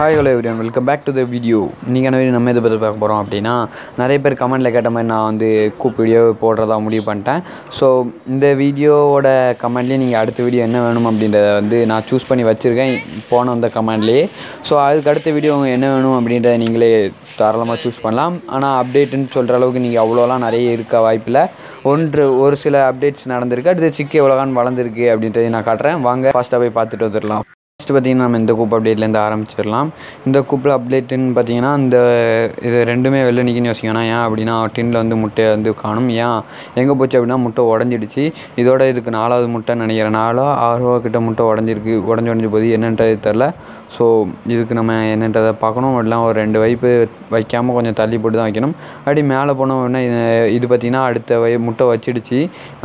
hi hello everyone welcome back to the video இன்றைக்கான video நம்ம எதை பற்றி பார்க்க போகிறோம் அப்படின்னா நிறைய பேர் கமெண்ட்டில் கேட்ட மாதிரி நான் வந்து கூப் வீடியோ போடுறதா முடிவு பண்ணிட்டேன் ஸோ இந்த வீடியோவோட கமெண்ட்லேயே நீங்கள் அடுத்த வீடியோ என்ன வேணும் அப்படின்றத வந்து நான் சூஸ் பண்ணி வச்சுருக்கேன் போன அந்த கமெண்ட்லேயே ஸோ அதுக்கு அடுத்த வீடியோ என்ன வேணும் அப்படின்றத நீங்களே தாராளமாக சூஸ் பண்ணலாம் ஆனால் அப்டேட்டுன்னு சொல்கிற அளவுக்கு நீங்கள் அவ்வளோலாம் நிறைய இருக்க வாய்ப்பில்லை ஒன்று ஒரு சில அப்டேட்ஸ் நடந்திருக்கு அடுத்து சிக்கு எவ்வளோகான் வளர்ந்துருக்கு அப்படின்றத நான் காட்டுறேன் வாங்க ஃபாஸ்ட்டாக போய் பார்த்துட்டு வந்துடலாம் ஃபஸ்ட்டு பார்த்தீங்கன்னா நம்ம இந்த கூப் அப்டேட்லேருந்து ஆரம்பிச்சிடலாம் இந்த கூப்பில் அப்டேட்டுன்னு பார்த்தீங்கன்னா இந்த இது ரெண்டுமே வெளில நிற்கின்னு யோசிக்கணும் ஏன் அப்படின்னா டின்னில் வந்து முட்டையை வந்து காணும் ஏன் எங்கே போச்சு அப்படின்னா முட்டை உடஞ்சிடுச்சு இதோட இதுக்கு நாலாவது முட்டை நினைக்கிறேன் நாலோ ஆறோ கிட்ட முட்டை உடஞ்சிருக்கு உடஞ்சி உடஞ்சி போகுது என்னன்றது தெரில ஸோ இதுக்கு நம்ம என்னன்றதை பார்க்கணும் எல்லாம் ஒரு ரெண்டு வைப்பு வைக்காமல் கொஞ்சம் தள்ளி போட்டு தான் வைக்கணும் அப்படி மேலே போன உடனே இது இது பார்த்திங்கன்னா அடுத்த வை முட்டை வச்சிடுச்சு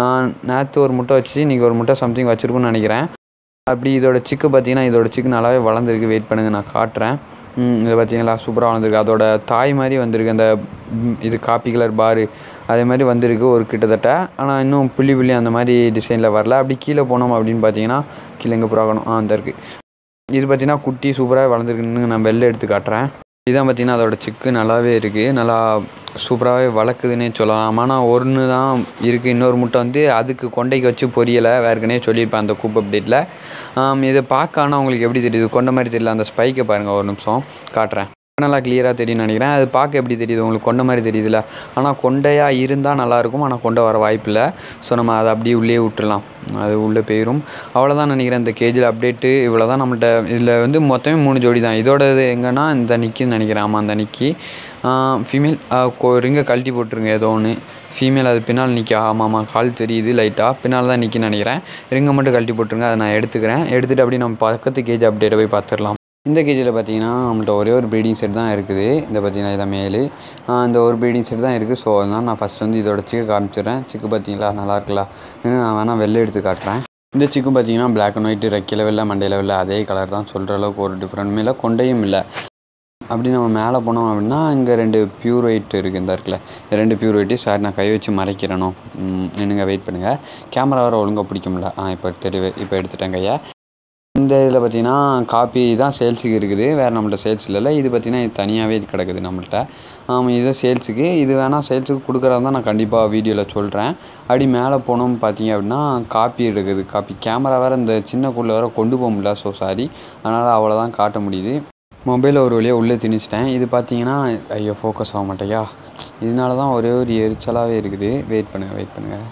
நேற்று ஒரு முட்டை வச்சு இன்றைக்கி ஒரு முட்டை சம்திங் வச்சுருக்குன்னு நினைக்கிறேன் அப்படி இதோட சிக்கு பார்த்தீங்கன்னா இதோட சிக்கு நல்லாவே வளர்ந்துருக்கு வெயிட் பண்ணுங்கள் நான் காட்டுறேன் ம், இது பார்த்தீங்களா சூப்பராக வளர்ந்துருக்கு அதோட தாய் மாதிரி வந்திருக்கு அந்த ம், இது காப்பி கலர் பாரு அதே மாதிரி வந்திருக்கு ஒரு கிட்டத்தட்ட ஆனால் இன்னும் புள்ளி புள்ளி அந்த மாதிரி டிசைனில் வரல அப்படி கீழே போனோம் அப்படின்னு பார்த்தீங்கன்னா கீழே எங்கே புறாகணும் ஆ அந்த இருக்குது இது பார்த்தீங்கன்னா குட்டி சூப்பராக வளர்ந்துருக்குன்னு நான் வெளில எடுத்து காட்டுறேன் இதான் பார்த்தீங்கன்னா அதோட சிக்கு நல்லாவே இருக்குது நல்லா சூப்பராகவே வளர்க்குதுன்னே சொல்லலாம் ஆனால் ஒன்று தான் இருக்குது இன்னொரு முட்டை வந்து அதுக்கு கொண்டைக்கு வச்சு பொரியலை வேறுக்கனே சொல்லியிருப்பேன் அந்த கூப் அப்டேட்டில் இதை பார்க்க ஆனால் உங்களுக்கு எப்படி தெரியுது கொண்ட மாதிரி தெரியல அந்த ஸ்பைக்கை பாருங்கள் ஒரு நிமிஷம் காட்டுறேன் நல்லா கிளியராக தெரியும்னு நினைக்கிறேன் அது பார்க்க எப்படி தெரியுது உங்களுக்கு கொண்ட மாதிரி தெரியுதுல்ல ஆனால் கொண்டையாக இருந்தால் நல்லாயிருக்கும் ஆனால் கொண்டை வர வாய்ப்பில்லை ஸோ நம்ம அதை அப்படியே உள்ளே விட்டுறலாம் அது உள்ளே போயிடும் அவ்வளோதான் நினைக்கிறேன் இந்த கேஜில் அப்டேட்டு இவ்வளோ தான் நம்மள்ட்ட இதில் வந்து மொத்தமே மூணு ஜோடி தான் இதோட இது எங்கன்னா இந்த நிக்கின்னு நினைக்கிறேன் ஆமாம் அந்த நிக்கி ஃபீமேல் ரிங்கை கழட்டி போட்டுருங்க ஏதோ ஒன்று ஃபீமேல் அது பின்னால் நிற்க ஆமாம் ஆமாம் கால் தெரியுது லைட்டாக பின்னால் தான் நிற்கின்னு நினைக்கிறேன் ரிங்கை மட்டும் கழட்டி போட்டுருங்க அதை நான் எடுத்துக்கிறேன் எடுத்துகிட்டு அப்படியே நம்ம பக்கத்து கேஜ் அப்டேட்டை போய் பார்த்துடலாம் இந்த கேஜில் பார்த்தீங்கன்னா நம்மள்ட்ட ஒரே ஒரு ப்ரீடிங் செட் தான் இருக்குது இந்த பார்த்தீங்கன்னா இதான் மேலு ஆஹ் இந்த ஒரு ப்ரீடிங் செட் தான் இருக்குது ஸோ அதனால் நான் ஃபஸ்ட் வந்து இதோட சிக்கு காமிச்சிடுறேன் சிக்கு பார்த்தீங்களா நல்லா இருக்குல்ல இன்னும் நான் வேணால் வெளில எடுத்து காட்டுறேன் இந்த சிக்கு பார்த்தீங்கன்னா பிளாக் அண்ட் ஒயிட் ரெக்கையில் வெள்ள மண்டையில் வெள்ள அதே கலர் தான் சொல்கிற அளவுக்கு ஒரு டிஃப்ரெண்ட்டுமே இல்லை கொண்டையும் இல்லை அப்படி நம்ம மேலே போனோம் அப்படின்னா இங்கே ரெண்டு பியூர் ஒயிட் இருக்குது இந்த இருக்குல்ல இந்த ரெண்டு பியூர் ஒயிட்டு சார் நான் கை வச்சு மறைக்கிறேனோ என்னங்க வெயிட் பண்ணுங்கள் கேமரா வேறு ஒழுங்காக பிடிக்க முடியல ஆ இப்போ தெளிவு இப்போ எடுத்துட்டேன் கையை இந்த இதில் பார்த்தீங்கன்னா காப்பி தான் சேல்ஸுக்கு இருக்குது வேறு நம்மள்ட்ட சேல்ஸ் இல்லைல்ல இது பார்த்தீங்கன்னா இது தனியாகவே கிடக்குது நம்மள்ட்ட ஆமாம் இது சேல்ஸுக்கு இது வேணால் சேல்ஸுக்கு கொடுக்குறதா தான் நான் கண்டிப்பாக வீடியோவில் சொல்கிறேன் அப்படி மேலே போனோம் பார்த்தீங்க அப்படின்னா காப்பி இருக்குது காப்பி கேமரா வேறு இந்த சின்ன கூண்டில் வேறு கொண்டு போக முடியல ஸோ சாரி அதனால் அவ்வளோதான் காட்ட முடியுது மொபைலை ஒரு வழியாக உள்ளே திணிச்சிட்டேன் இது பார்த்தீங்கன்னா ஐயோ ஃபோக்கஸ் ஆக மாட்டேயா இதனால தான் ஒரே ஒரு எரிச்சலாகவே இருக்குது வெயிட் பண்ணுங்கள் வெயிட் பண்ணுங்கள்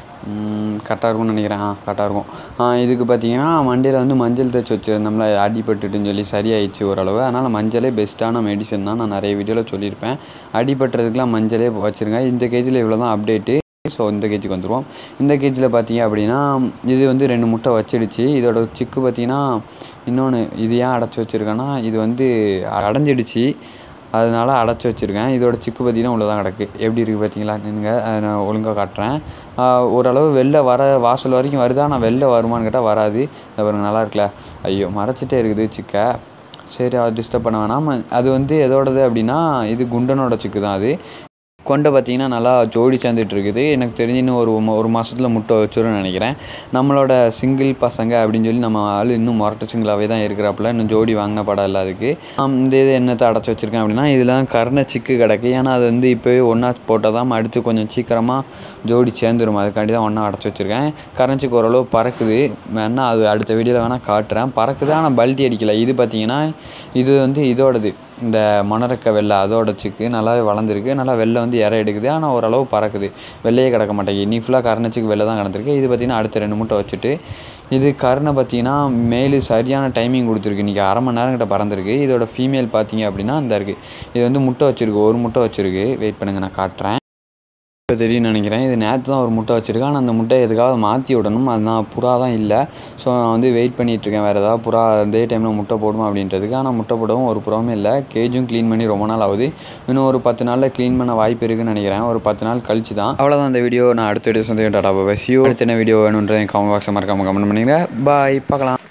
கரெக்டாக இருக்கும்னு நினைக்கிறேன் ஆ கரெக்டாக இருக்கும் ஆ, இதுக்கு பார்த்தீங்கன்னா மண்டையில் வந்து மஞ்சள் தேய்ச்சி வச்சுருந்தோம்ல அடிபட்டுட்டுன்னு சொல்லி சரியாயிடுச்சு ஓரளவு அதனால் மஞ்சளே பெஸ்ட்டான மெடிசன் தான் நான் நிறைய வீடியோவில் சொல்லியிருப்பேன் அடிபட்டுறதுக்குலாம் மஞ்சளே வச்சுருங்க இந்த கேஜில் இவ்வளோ தான் அப்டேட்டு ஸோ இந்த கேஜிக்கு வந்துடுவோம் இந்த கேஜில் பார்த்தீங்க அப்படின்னா இது வந்து ரெண்டு முட்டை வச்சிடுச்சு இதோட சிக்கு பார்த்தீங்கன்னா இன்னொன்று இது ஏன் அடைச்சி வச்சுருக்கேன்னா இது வந்து அடைஞ்சிடுச்சு அதனால அடைச்சி வச்சுருக்கேன் இதோட சிக்கு பார்த்தீங்கன்னா உள்ளே தான் கிடக்கு எப்படி இருக்குது பார்த்தீங்களா நின்னுங்க அதை நான் ஒழுங்காக காட்டுறேன் ஆஹ் ஓரளவு வெளில வர வாசல் வரைக்கும் வருதா ஆனால் வெளில வருமான்னு கேட்டால் வராது இந்த பாருங்க நல்லா இருக்குல்ல ஐயோ மறைச்சிட்டே இருக்குது சிக்கை சரி அது டிஸ்டர்ப் பண்ண வேணாம் அது வந்து எதோடது அப்படின்னா இது குண்டனோட சிக்கு தான் அது கொண்டை பார்த்தீங்கன்னா நல்லா ஜோடி சேர்ந்துட்டு இருக்குது எனக்கு தெரிஞ்சு இன்னும் ஒரு ம- ஒரு மாதத்தில் முட்டை வச்சிரும்னு நினைக்கிறேன் நம்மளோட சிங்கிள் பசங்க அப்படின்னு சொல்லி நம்ம ஆள் இன்னும் மொரட்டு சிங்கிளாகவே தான் இருக்கிறாப்புல இன்னும் ஜோடி வாங்கின படம் இல்லை அதுக்கு ஆம், இந்த இது என்னத்தை அடைச்சி வச்சிருக்கேன் அப்படின்னா இதில் தான் கருணை சிக்கு கிடக்கு ஏன்னா அது வந்து இப்போவே ஒன்றா போட்டால் தான் அடுத்து கொஞ்சம் சீக்கிரமாக ஜோடி சேர்ந்துரும் அதுக்காண்டி தான் ஒன்றா அடைச்சி வச்சிருக்கேன் கரஞ்சிக்கு ஓரளவு பறக்குது வேணா அது அடுத்த வீடியோவில் வேணால் காட்டுறேன் பறக்குது ஆனால் பல்ட்டி அடிக்கல இது பார்த்தீங்கன்னா இது வந்து இதோடது இந்த மணரக்க வெள்ளை அதோட சிக்கு நல்லாவே வளர்ந்துருக்கு நல்லா வெள்ளை வந்து இற எடுக்குது ஆனால் ஓரளவு பறக்குது வெள்ளையே கிடக்க மாட்டேங்குது நீ ஃபுல்லாக கருணைச்சிக்கு வெளில தான் கிடந்திருக்கு இது பார்த்தீங்கன்னா அடுத்த ரெண்டு முட்டை வச்சுட்டு இது கருணை பார்த்தீங்கன்னா மேலு சரியான டைமிங் கொடுத்துருக்கு இன்றைக்கி அரை மணி நேரம் கிட்ட பறந்துருக்கு இதோட ஃபீமேல் பார்த்தீங்க அப்படின்னா இந்த இருக்குது இது வந்து முட்டை வச்சிருக்கு ஒரு முட்டை வச்சிருக்கு வெயிட் பண்ணுங்கள் நான் காட்டுறேன் இப்போ தெரியும்னு நினைக்கிறேன் இது நேற்று தான் ஒரு முட்டை வச்சுருக்கேன் ஆனால் அந்த முட்டையை எதுக்காவது மாற்றி விடணும் அதுதான் புறா தான் இல்லை ஸோ நான் வந்து வெயிட் பண்ணிகிட்ருக்கேன் வேறு ஏதாவது புறா அதே டைமில் முட்டை போடுமா அப்படின்றதுக்கு ஆனால் முட்டை போடவும் ஒரு புறாவுமே இல்லை கேஜும் க்ளீன் பண்ணி ரொம்ப நாள் ஆகுது இன்னும் ஒரு பத்து நாளில் க்ளீன் பண்ண வாய்ப்பு இருக்குன்னு நினைக்கிறேன் ஒரு பத்து நாள் கழிச்சு தான் அவ்வளோதான் அந்த வீடியோ நான் அடுத்த வீடியோ சந்தேகம் டாடா பாய் சியோ அடுத்த என்ன வீடியோ வேணுன்றதை கமெண்ட் பாக்ஸில் மறக்காமல் கமெண்ட் பண்ணிக்கிறேன் பாய் பார்க்கலாம்